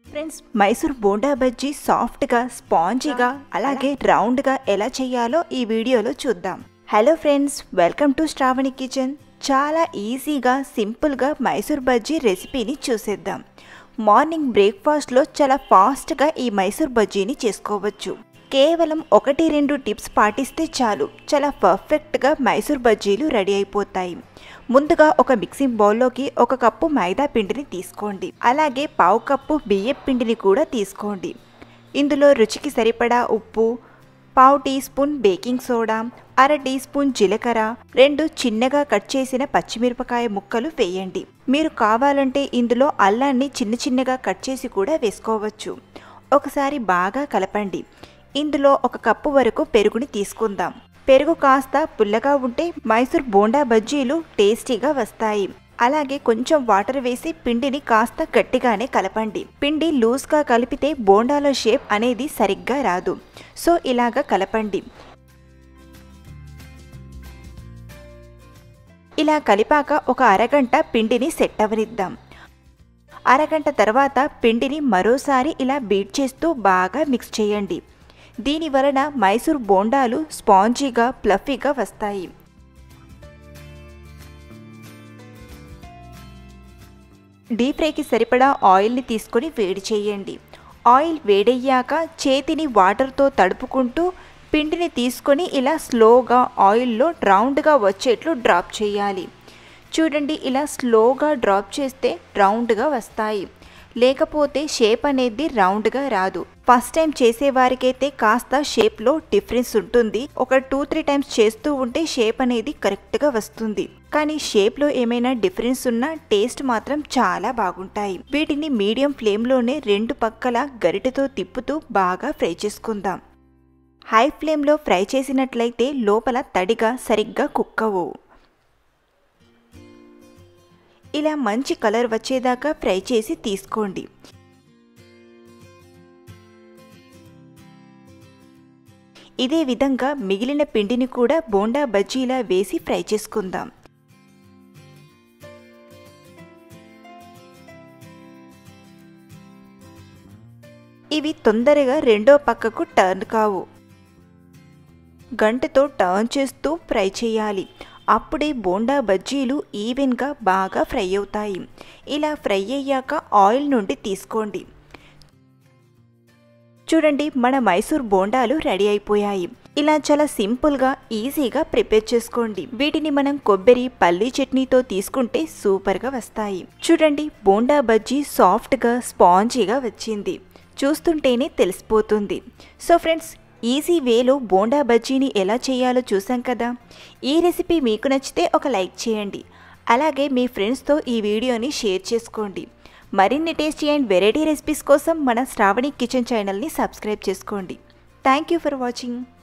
friends Mysore bonda bajji సాఫ్ట్గా స్పాంజీగా అలాగే రౌండ్గా ఎలా చేయాలో ఈ వీడియోలో చూద్దాం hello friends welcome to Sravani kitchen చాలా ఈజీగా సింపుల్గా మైసూర్ బజ్జీ రెసిపీని చూసేద్దాం మార్నింగ్ బ్రేక్ఫాస్ట్లో చాలా ఫాస్ట్గా ఈ మైసూర్ బజ్జీని చేసుకోవచ్చు కేవలం ఒకటి రెండు టిప్స్ పాటిస్తే చాలు చాలా పర్ఫెక్ట్గా మైసూర్ బజ్జీలు రెడీ అయిపోతాయి ముందుగా ఒక మిక్సింగ్ బౌల్లోకి ఒక కప్పు మైదా పిండిని తీసుకోండి అలాగే పావు కప్పు బియ్యం పిండిని కూడా తీసుకోండి ఇందులో రుచికి సరిపడా ఉప్పు పావు టీ స్పూన్ బేకింగ్ సోడా అర టీ స్పూన్ జీలకర్ర రెండు చిన్నగా కట్ చేసిన పచ్చిమిరపకాయ ముక్కలు వేయండి మీరు కావాలంటే ఇందులో అల్లాన్ని చిన్న చిన్నగా కట్ చేసి కూడా వేసుకోవచ్చు ఒకసారి బాగా కలపండి ఇందులో ఒక కప్పు వరకు పెరుగుని తీసుకుందాం పెరుగు కాస్త పుల్లగా ఉంటే మైసూర్ బోండా బజ్జీలు టేస్టీగా వస్తాయి అలాగే కొంచెం వాటర్ వేసి పిండిని కాస్త గట్టిగానే కలపండి పిండి లూజ్గా కలిపితే బోండాల షేప్ అనేది సరిగ్గా రాదు సో ఇలాగా కలపండి ఇలా కలిపాక ఒక అరగంట పిండిని సెట్ అవనిద్దాం అరగంట తర్వాత పిండిని మరోసారి ఇలా బీట్ చేస్తూ బాగా మిక్స్ చేయండి దీని వలన మైసూర్ బోండాలు స్పాంజీగా ప్లఫీగా వస్తాయి డీప్ ఫ్రైకి సరిపడా ఆయిల్ని తీసుకొని వేడి చేయండి ఆయిల్ వేడయ్యాక చేతిని వాటర్తో తడుపుకుంటూ పిండిని తీసుకొని ఇలా స్లోగా ఆయిల్లో రౌండ్గా వచ్చేట్లు డ్రాప్ చేయాలి చూడండి ఇలా స్లోగా డ్రాప్ చేస్తే రౌండ్గా వస్తాయి లేకపోతే షేప్ అనేది రౌండ్గా రాదు ఫస్ట్ టైం చేసేవారికైతే కాస్త షేప్లో డిఫరెన్స్ ఉంటుంది ఒక టూ త్రీ టైమ్స్ చేస్తూ ఉంటే షేప్ అనేది కరెక్ట్గా వస్తుంది కానీ షేప్లో ఏమైనా డిఫరెన్స్ ఉన్నా టేస్ట్ మాత్రం చాలా బాగుంటాయి వీటిని మీడియం ఫ్లేమ్లోనే రెండు పక్కల గరిటెతో తిప్పుతూ బాగా ఫ్రై చేసుకుందాం హై ఫ్లేమ్లో ఫ్రై చేసినట్లయితే లోపల తడిగా సరిగ్గా కుక్కవు ఇలా మంచి కలర్ వచ్చేదాకా ఫ్రై చేసి తీసుకోండి ఇదే విధంగా మిగిలిన పిండిని కూడా బోండా బజ్జీలా వేసి ఫ్రై చేసుకుందాం ఇవి తొందరగా రెండో పక్కకు టర్న్ కావు గంటతో టర్న్ చేస్తూ ఫ్రై చేయాలి అప్పుడే బోండా బజ్జీలు ఈవెన్గా బాగా ఫ్రై అవుతాయి ఇలా ఫ్రై అయ్యాక ఆయిల్ నుండి తీసుకోండి చూడండి మన మైసూర్ బోండాలు రెడీ అయిపోయాయి ఇలా చాలా సింపుల్గా ఈజీగా ప్రిపేర్ చేసుకోండి వీటిని మనం కొబ్బరి పల్లీ చట్నీతో తీసుకుంటే సూపర్గా వస్తాయి చూడండి బోండా బజ్జీ సాఫ్ట్గా స్పాంజీగా వచ్చింది చూస్తుంటేనే తెలిసిపోతుంది సో ఫ్రెండ్స్ ఈజీ వేలో బోండా బజ్జీని ఎలా చేయాలో చూసాం కదా ఈ రెసిపీ మీకు నచ్చితే ఒక లైక్ చేయండి అలాగే మీ ఫ్రెండ్స్తో ఈ వీడియోని షేర్ చేసుకోండి మరిన్ని టేస్టీ అండ్ వెరైటీ రెసిపీస్ కోసం మన శ్రావణి కిచెన్ ఛానల్ని సబ్స్క్రైబ్ చేసుకోండి థ్యాంక్ యూ ఫర్ వాచింగ్